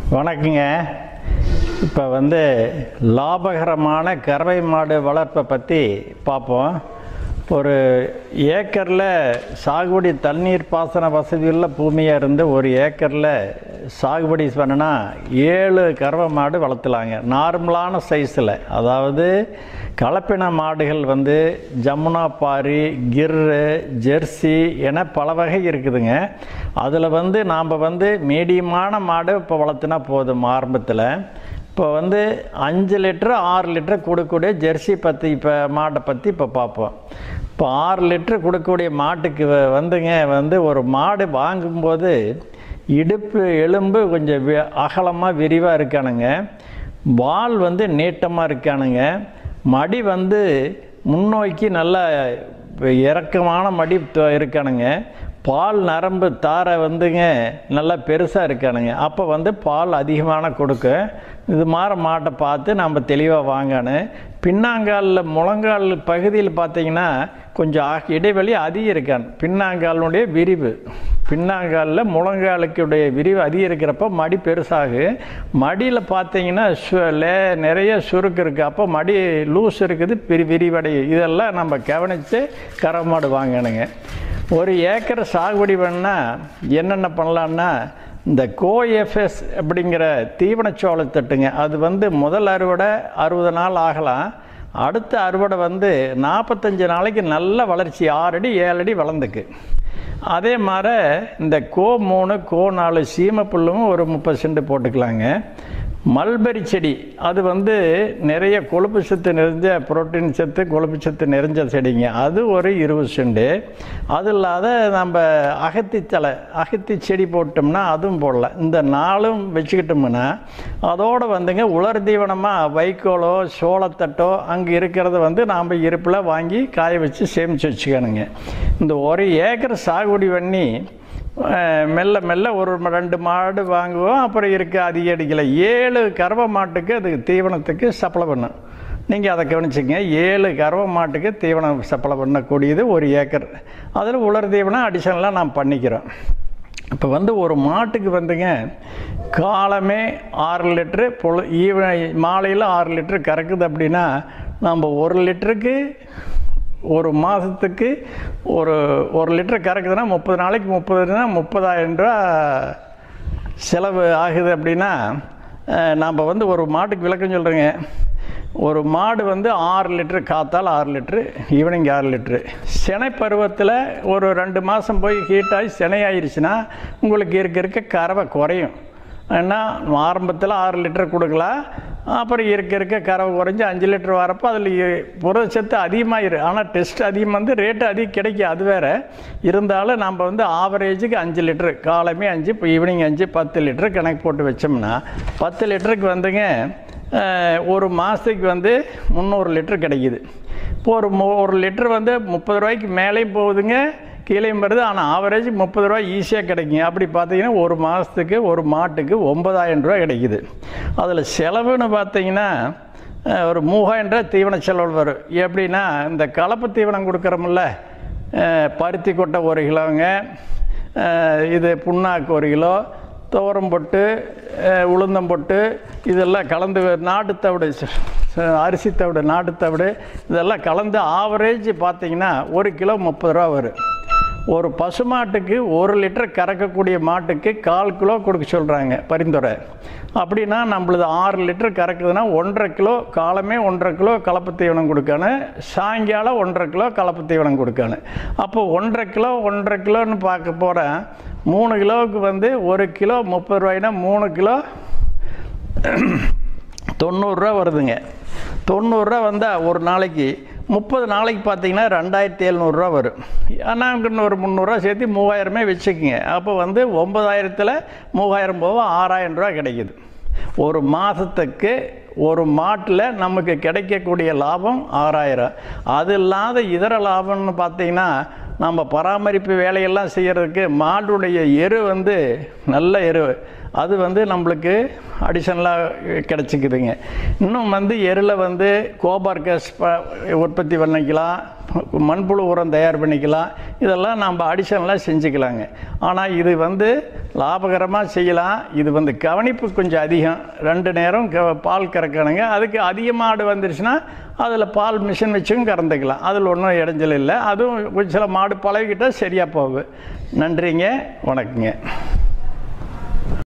வணக்கங்க இப்போ வந்து லாபகரமான கறவை மாடு வளர்ப்பை பற்றி பார்ப்போம் ஒரு ஏக்கரில் சாகுபடி தண்ணீர் பாசன வசதியுள்ள பூமியாக இருந்து ஒரு ஏக்கரில் சாகுபடி பண்ணனா ஏழு கறவை மாடு வளர்த்தலாங்க நார்மலான சைஸில் அதாவது கலப்பின மாடுகள் வந்து ஜமுனா பாரி கிர்ரு ஜெர்சி என பல வகை இருக்குதுங்க அதில் வந்து நாம் வந்து மீடியமான மாடு இப்போ வளர்த்துனா போதும் ஆரம்பத்தில் இப்போ வந்து அஞ்சு லிட்டரு ஆறு லிட்டரு கொடுக்கக்கூடிய ஜெர்சி பற்றி இப்போ மாட்டை பற்றி இப்போ பார்ப்போம் இப்போ ஆறு லிட்டரு கொடுக்கக்கூடிய மாட்டுக்கு வ- வந்துங்க வந்து ஒரு மாடு வாங்கும்போது இடுப்பு எலும்பு கொஞ்சம் வி அகலமாக விரிவாக இருக்கானுங்க வால் வந்து நீட்டமாக இருக்கானுங்க மடி வந்து முன்னோக்கி நல்ல இறக்கமான மடி த- இருக்கானுங்க பால் நரம்பு தாரை வந்துங்க நல்லா பெருசாக இருக்கானுங்க அப்போ வந்து பால் அதிகமான கொடுக்க இது மாதிரி மாட்டை பார்த்து நம்ம தெளிவாக வாங்கணும் பின்னாங்காலில் முழங்கால் பகுதியில் பார்த்தீங்கன்னா கொஞ்சம் ஆ- இடைவெளி அதிகம் இருக்கான் பின்னாங்காலினுடைய விரிவு பின்னாங்காலில் முழங்காலுக்குடைய விரிவு அதிகம் இருக்கிறப்ப மடி பெருசாகு மடியில் பார்த்தீங்கன்னா சு லே நிறைய சுருக்கு இருக்குது அப்போ மடி லூஸ் இருக்குது விரி விரிவடையும் இதெல்லாம் நம்ம கவனித்து கறவை மாடு வாங்கணுங்க ஒரு ஏக்கர் சாகுபடி பண்ணால் என்னென்ன பண்ணலான்னா இந்த கோஎஃப்எஸ் அப்படிங்கிற தீவனச்சோளத்தட்டுங்க அது வந்து முதல் அறுவடை அறுபது நாள் ஆகலாம் அடுத்த அறுவடை வந்து நாற்பத்தஞ்சு நாளைக்கு நல்ல வளர்ச்சி ஆறு அடி ஏழு அடி வளர்ந்துக்கு அதே மாதிரி இந்த கோ மூணு கோ நாலு சீம புல்லும் ஒரு முப்பது சென்ட் போட்டுக்கலாங்க மல்பெரி செடி அது வந்து நிறைய கொழுப்பு சத்து நிறைஞ்ச புரோட்டீன் சத்து கொழுப்பு சத்து நிறைஞ்ச செடிங்க அது ஒரு இருபது செண்டு அது இல்லாத நம்ம அகத்தி தலை அகத்தி செடி போட்டோம்னா அதுவும் போடலாம் இந்த நாளும் வச்சுக்கிட்டோம்னா அதோடு வந்துங்க உலர் தீவனமாக வைக்கோலோ சோளத்தட்டோ அங்கே இருக்கிறத வந்து நாம் இருப்பில் வாங்கி காய வச்சு சேமித்து வச்சுக்கணுங்க இந்த ஒரு ஏக்கர் சாகுபடி பண்ணி அஹ், மெல்ல மெல்ல ஒரு ம- ரெண்டு மாடு வாங்குவோம் அப்புறம் இருக்க அதிக அடிக்கல ஏழு கறவை மாட்டுக்கு அதுக்கு தீவனத்துக்கு சப்ளை பண்ணும் நீங்கள் அதை கவனிச்சிங்க ஏழு கறவை மாட்டுக்கு தீவனம் சப்ளை பண்ணக்கூடியது ஒரு ஏக்கர் அதில் உலர் தீவனம் அடிஷனலாக நாம் பண்ணிக்கிறோம் இப்போ வந்து ஒரு மாட்டுக்கு வந்துங்க காலமே ஆறு லிட்ரு பொழு ஈவ மாலையில் ஆறு லிட்ரு கறக்குது அப்படின்னா நம்ம ஒரு லிட்டருக்கு ஒரு மாதத்துக்கு ஒரு ஒரு லிட்டர் கறக்குதுன்னா முப்பது நாளைக்கு முப்பதுனா முப்பதாயிரம் ரூபா செலவு ஆகுது அப்படின்னா அஹ், நாம் வந்து ஒரு மாட்டுக்கு விளக்கம் சொல்கிறேங்க ஒரு மாடு வந்து ஆறு லிட்ரு காத்தால் ஆறு லிட்ரு ஈவினிங் ஆறு லிட்ரு சினை பருவத்தில் ஒரு ரெண்டு மாதம் போய் ஹீட்டாகி சினை ஆயிடுச்சுன்னா உங்களுக்கு இருக்க இருக்க கறவை குறையும் ஏன்னா ஆரம்பத்தில் ஆறு லிட்டர் கொடுக்கலாம் அப்புறம் இருக்க இருக்க கறவை குறைஞ்சி அஞ்சு லிட்டர் வரப்போ அதில் புரதச்சத்து அதிகமாயிரு ஆனால் டெஸ்ட் அதிகம் வந்து ரேட்டு அதிகம் கிடைக்கும் அது வேற இருந்தாலும் நம்ம வந்து ஆவரேஜுக்கு அஞ்சு லிட்டரு காலமே அஞ்சு இப்போ ஈவினிங் அஞ்சு பத்து லிட்டரு கணக்கு போட்டு வச்சோம்னா பத்து லிட்டருக்கு வந்துங்க அஹ், ஒரு மாதத்துக்கு வந்து முந்நூறு லிட்டர் கிடைக்குது இப்போ ஒரு மு- ஒரு லிட்டர் வந்து முப்பது ரூபாய்க்கு மேலேயும் போகுதுங்க கீழேயும் வருது ஆனால் ஆவரேஜ் முப்பது ரூபா ஈஸியாக கிடைக்குங்க அப்படி பார்த்தீங்கன்னா ஒரு மாதத்துக்கு ஒரு மாட்டுக்கு ஒன்பதாயிரம் ரூபா கிடைக்குது அதில் செலவுன்னு பார்த்தீங்கன்னா அஹ், ஒரு மூவாயிரம் ரூபா தீவன செலவு வரும் எப்படின்னா இந்த கலப்பு தீவனம் கொடுக்குறோம்ல அஹ், பருத்தி கொட்டை ஒரு கிலோங்க அஹ், இது புண்ணாக்கு ஒரு கிலோ துவரம் போட்டு அஹ், உளுந்தம் போட்டு இதெல்லாம் கலந்து நாட்டுத்தவிடு ச- அரிசி தவிடு நாட்டுத்தவிடு இதெல்லாம் கலந்து ஆவரேஜ் பார்த்தீங்கன்னா ஒரு கிலோ முப்பது ரூபா வரும் ஒரு பசுமாட்டுக்கு ஒரு லிட்டர் கறக்கக்கூடிய மாட்டுக்கு கால் கிலோ கொடுக்க சொல்கிறாங்க பரிந்துரை அப்படின்னா நம்மளது ஆறு லிட்டர் கறக்குதுன்னா ஒன்றரை கிலோ காலமே ஒன்றரை கிலோ கலப்பு தீவனம் கொடுக்கணும் சாயங்காலம் ஒன்றரை கிலோ கலப்பு தீவனம் கொடுக்கணும் அப்போ ஒன்றரை கிலோ ஒன்றரை கிலோன்னு பார்க்க போகிறேன் மூணு கிலோவுக்கு வந்து ஒரு கிலோ முப்பது ரூபாய்னா மூணு கிலோ தொண்ணூறுரூவா வருதுங்க தொண்ணூறுரூவா வந்தால் ஒரு நாளைக்கு முப்பது நாளைக்கு பார்த்தீங்கன்னா ரெண்டாயிரத்தி எழுநூறுரூவா வரும் ஆனால் இன்னொரு முந்நூறுரூவா சேர்த்து மூவாயிரமே வச்சுக்கோங்க அப்போ வந்து ஒம்பதாயிரத்தில் மூவாயிரம் போக ஆறாயிரம் ரூபா கிடைக்குது ஒரு மாதத்துக்கு ஒரு மாட்டில் நமக்கு கிடைக்கக்கூடிய லாபம் ஆறாயிரம் அது இல்லாத இதர லாபம்னு பார்த்தீங்கன்னா நம்ம பராமரிப்பு வேலையெல்லாம் செய்கிறதுக்கு மாடுடைய எரு வந்து நல்ல எரு அது வந்து நம்மளுக்கு அடிஷனலாக கிடச்சிக்குதுங்க இன்னும் வந்து எருவில் வந்து கோபார் கேஸ் ப உற்பத்தி பண்ணிக்கலாம் மண்புழு உரம் தயார் பண்ணிக்கலாம் இதெல்லாம் நம்ம அடிஷனலாக செஞ்சுக்கலாங்க ஆனால் இது வந்து லாபகரமாக செய்யலாம் இது வந்து கவனிப்பு கொஞ்சம் அதிகம் ரெண்டு நேரம் க பால் கறக்கணுங்க அதுக்கு அதிக மாடு வந்துருச்சுன்னா அதில் பால் மிஷின் வச்சும் கறந்துக்கலாம் அதில் ஒன்றும் இடைஞ்சல் இல்லை அதுவும் கொஞ்சம் சில மாடு பழகிக்கிட்டால் சரியாக போகும் நன்றிங்க வணக்கங்க